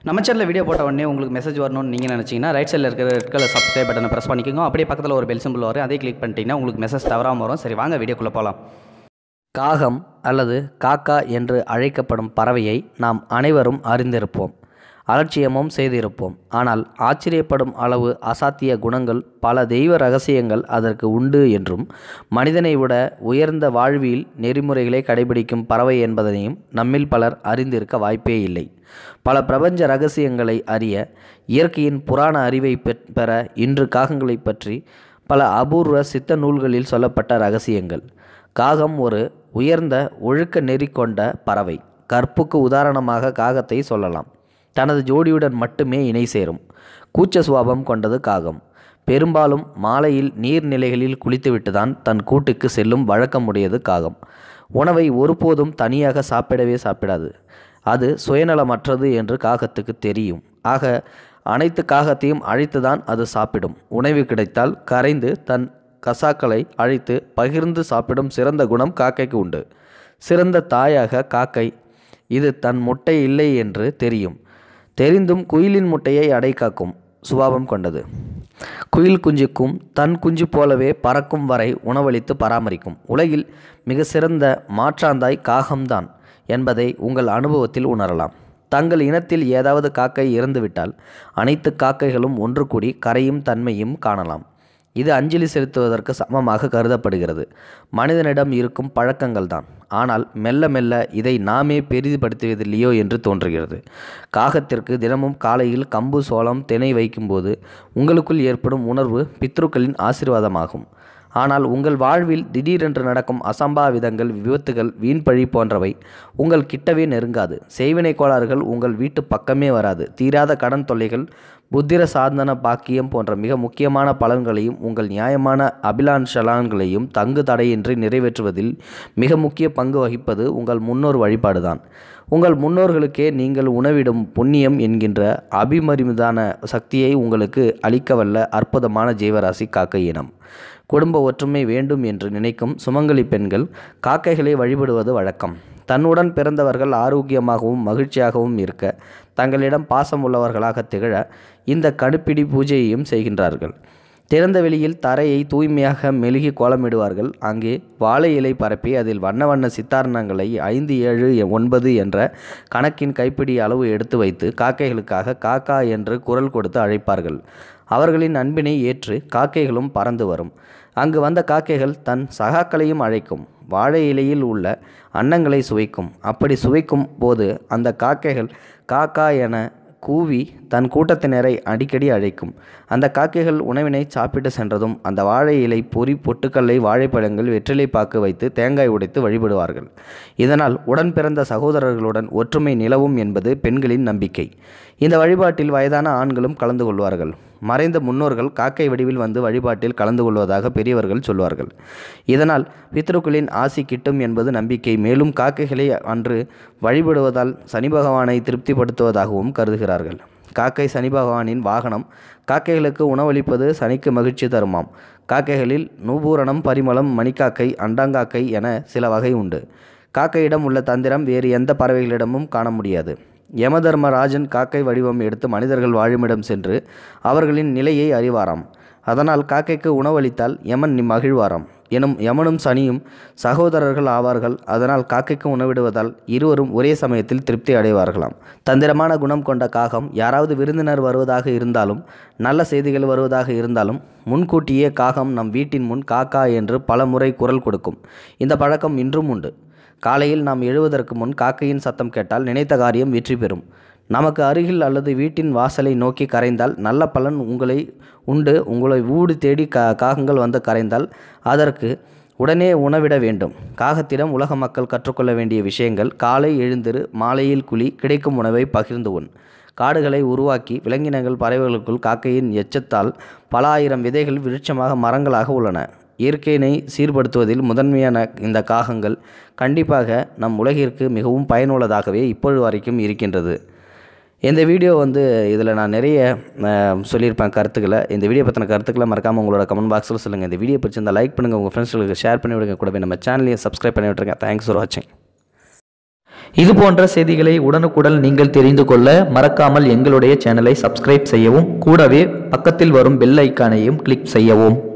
நம்ம சேனலில் வீடியோ போட்ட உடனே உங்களுக்கு மெசேஜ் வரணும்னு நீங்கள் நினச்சிங்கன்னா ரைட் சைடில் இருக்கிற ரெட் கலர் சப்ஸ்கிரைப் பட்டனை ப்ரெஸ் பண்ணிக்கோங்க அப்படியே பக்கத்தில் ஒரு பெல் சிம்பிள் வரும் அதே கிளிக் பண்ணிட்டீங்கன்னா உங்களுக்கு மெசேஜ் தவறாமல் வரும் சரி வாங்க வீடியோக்குள்ளே போகலாம் காகம் அல்லது காக்கா என்று அழைக்கப்படும் பறவையை நாம் அனைவரும் அறிந்திருப்போம் அலட்சியமும் செய்திருப்போம் ஆனால் ஆச்சரியப்படும் அளவு அசாத்திய குணங்கள் பல தெய்வ ரகசியங்கள் அதற்கு உண்டு என்றும் மனிதனை விட உயர்ந்த வாழ்வியல் நெறிமுறைகளை கடைபிடிக்கும் பறவை என்பதனையும் நம்மில் பலர் அறிந்திருக்க வாய்ப்பே இல்லை பல பிரபஞ்ச ரகசியங்களை அறிய இயற்கையின் புராண அறிவை பெற்- பெற இன்று காகங்களை பற்றி பல அபூர்வ சித்த நூல்களில் சொல்லப்பட்ட ரகசியங்கள் காகம் ஒரு உயர்ந்த ஒழுக்க நெறி கொண்ட பறவை கற்புக்கு உதாரணமாக காகத்தை சொல்லலாம் தனது ஜோடியுடன் மட்டுமே இணை சேரும் கூச்ச சுபாவம் கொண்டது காகம் பெரும்பாலும் மாலையில் நீர்நிலைகளில் குளித்துவிட்டுதான் தன் கூட்டுக்கு செல்லும் வழக்கமுடையது காகம் உணவை ஒருபோதும் தனியாக சாப்பிடவே சாப்பிடாது அது சுயநலமற்றது என்று காகத்துக்கு தெரியும் ஆக அனைத்து காகத்தையும் அழைத்துதான் அது சாப்பிடும் உணவு கிடைத்தால் கரைந்து தன் கசாக்களை அழைத்து பகிர்ந்து சாப்பிடும் சிறந்த குணம் காக்கைக்கு உண்டு சிறந்த தாயாக காக்கை இது தன் முட்டை இல்லை என்று தெரியும் தெரிந்தும் குயிலின் முட்டையை அடை காக்கும் சுபாவம் கொண்டது குயில் குஞ்சுக்கும் தன் குஞ்சு போலவே பறக்கும் வரை உணவளித்து பராமரிக்கும் உலகில் மிக சிறந்த மாற்றாந்தாய் காகம்தான் என்பதை உங்கள் அனுபவத்தில் உணரலாம் தங்கள் இனத்தில் ஏதாவது காக்கை இறந்துவிட்டால் அனைத்து காக்கைகளும் ஒன்று கூடி கரையும் தன்மையும் காணலாம் இது அஞ்சலி செலுத்துவதற்கு சமமாக கருதப்படுகிறது மனிதனிடம் இருக்கும் பழக்கங்கள்தான் ஆனால் மெல்ல மெல்ல இதை நாமே பெரிதுபடுத்துவதில்லையோ என்று தோன்றுகிறது காகத்திற்கு தினமும் காலையில் கம்பு சோளம் திணை வைக்கும்போது உங்களுக்குள் ஏற்படும் உணர்வு பித்ருக்களின் ஆசீர்வாதமாகும் ஆனால் உங்கள் வாழ்வில் திடீரென்று நடக்கும் அசம்பாவிதங்கள் விபத்துகள் வீண்பழி போன்றவை உங்கள் கிட்டவே நெருங்காது செய்வினை கோளாறுகள் உங்கள் வீட்டு பக்கமே வராது தீராத கடன் தொல்லைகள் புத்திர சாதன பாக்கியம் போன்ற மிக முக்கியமான பலன்களையும் உங்கள் நியாயமான அபிலாஷலான்களையும் தங்கு தடையின்றி நிறைவேற்றுவதில் மிக முக்கிய பங்கு வகிப்பது உங்கள் முன்னோர் வழிபாடுதான் உங்கள் முன்னோர்களுக்கே நீங்கள் உணவிடும் புண்ணியம் என்கின்ற அபிமரிமிதான சக்தியை உங்களுக்கு அளிக்கவல்ல அற்புதமான ஜீவராசி காக்கை இனம் குடும்ப ஒற்றுமை வேண்டும் என்று நினைக்கும் சுமங்கலி பெண்கள் காக்கைகளை வழிபடுவது வழக்கம் தன்னுடன் பிறந்தவர்கள் ஆரோக்கியமாகவும் மகிழ்ச்சியாகவும் இருக்க தங்களிடம் பாசம் உள்ளவர்களாக திகழ இந்த கடுப்பிடி பூஜையையும் செய்கின்றார்கள் திறந்த வெளியில் தரையை தூய்மையாக மெழுகி கோலமிடுவார்கள் அங்கே வாழை இலை பரப்பி அதில் வண்ண வண்ண சித்தாரணங்களை ஐந்து ஏழு எ- ஒன்பது என்ற கணக்கின் கைப்பிடி அளவு எடுத்து வைத்து காக்கைகளுக்காக காக்கா என்று குரல் கொடுத்து அழைப்பார்கள் அவர்களின் அன்பினை ஏற்று காக்கைகளும் பறந்து வரும் அங்கு வந்த காக்கைகள் தன் சகாக்களையும் அழைக்கும் வாழை இலையில் உள்ள அன்னங்களை சுவைக்கும் அப்படி சுவைக்கும் போது அந்த காக்கைகள் காக்கா என கூவி தன் கூட்டத்தினரை அடிக்கடி அழைக்கும் அந்த காக்கைகள் உணவினை சாப்பிட்டு சென்றதும் அந்த வாழை இலை பொறி பொட்டுக்கல்லை வாழைப்பழங்கள் வெற்றிலை பாக்கு வைத்து தேங்காய் உடைத்து வழிபடுவார்கள் இதனால் உடன் பிறந்த சகோதரர்களுடன் ஒற்றுமை நிலவும் என்பது பெண்களின் நம்பிக்கை இந்த வழிபாட்டில் வயதான ஆண்களும் கலந்து கொள்வார்கள் மறைந்த முன்னோர்கள் காக்கை வடிவில் வந்து வழிபாட்டில் கலந்து கொள்வதாக பெரியவர்கள் சொல்வார்கள் இதனால் பித்ருக்களின் ஆசி கிட்டும் என்பது நம்பிக்கை மேலும் காக்கைகளை அன்று வழிபடுவதால் சனி பகவானை திருப்திப்படுத்துவதாகவும் கருதுகிறார்கள் காக்கை சனி பகவானின் வாகனம் காக்கைகளுக்கு உணவளிப்பது சனிக்கு மகிழ்ச்சி தருமாம் காக்கைகளில் நூபூரணம் பரிமளம் மணிக்காக்கை அண்டாங்காக்கை என சில வகை உண்டு காக்கையிடம் உள்ள தந்திரம் வேறு எந்த பறவைகளிடமும் காண முடியாது யமதர்மராஜன் காக்கை வடிவம் எடுத்து மனிதர்கள் வாழுமிடம் சென்று அவர்களின் நிலையை அறிவாராம் அதனால் காக்கைக்கு உணவளித்தால் யமன் நி- மகிழ்வாராம் எனும் யமனும் சனியும் சகோதரர்கள் ஆவார்கள் அதனால் காக்கைக்கு உணவிடுவதால் இருவரும் ஒரே சமயத்தில் திருப்தி அடைவார்களாம் தந்திரமான குணம் கொண்ட காகம் யாராவது விருந்தினர் வருவதாக இருந்தாலும் நல்ல செய்திகள் வருவதாக இருந்தாலும் முன்கூட்டியே காகம் நம் வீட்டின் முன் காக்கா என்று பல முறை குரல் கொடுக்கும் இந்த பழக்கம் இன்றும் உண்டு காலையில் நாம் எழுவதற்கு முன் காக்கையின் சத்தம் கேட்டால் நினைத்த காரியம் வெற்றி பெறும் நமக்கு அருகில் அல்லது வீட்டின் வாசலை நோக்கி கரைந்தால் நல்ல பலன் உங்களை உண்டு உங்களை ஊடு தேடி கா காகங்கள் வந்து கரைந்தால் அதற்கு உடனே உணவிட வேண்டும் காகத்திடம் உலக மக்கள் கற்றுக்கொள்ள வேண்டிய விஷயங்கள் காலை எழுந்திரு மாலையில் குழி கிடைக்கும் உணவை பகிர்ந்து உண் காடுகளை உருவாக்கி விலங்கினங்கள் பறவைகளுக்குள் காக்கையின் எச்சத்தால் பல ஆயிரம் விதைகள் விருட்சமாக மரங்களாக உள்ளன இயற்கையினை சீர்படுத்துவதில் முதன்மையான இந்த காகங்கள் கண்டிப்பாக நம் உலகிற்கு மிகவும் பயனுள்ளதாகவே இப்பொழுது வரைக்கும் இருக்கின்றது இந்த வீடியோ வந்து இதில் நான் நிறைய அஹ், சொல்லியிருப்பேன் கருத்துக்களை இந்த வீடியோ பற்றின கருத்துக்களை மறக்காமல் உங்களோட கமெண்ட் பாக்ஸில் சொல்லுங்கள் இந்த வீடியோ பிடிச்சிருந்தா லைக் பண்ணுங்கள் உங்கள் ஃப்ரெண்ட்ஸ்களுக்கு ஷேர் பண்ணி விடுங்க கூடவே நம்ம சேனலையும் சப்ஸ்கிரைப் பண்ணி விட்டுருங்க தேங்க்ஸ் ஃபார் வாட்சிங் இது போன்ற செய்திகளை உடனுக்குடன் நீங்கள் தெரிந்து கொள்ள மறக்காமல் எங்களுடைய சேனலை சப்ஸ்கிரைப் செய்யவும் கூடவே பக்கத்தில் வரும் பெல் ஐக்கானையும் கிளிக் செய்யவும்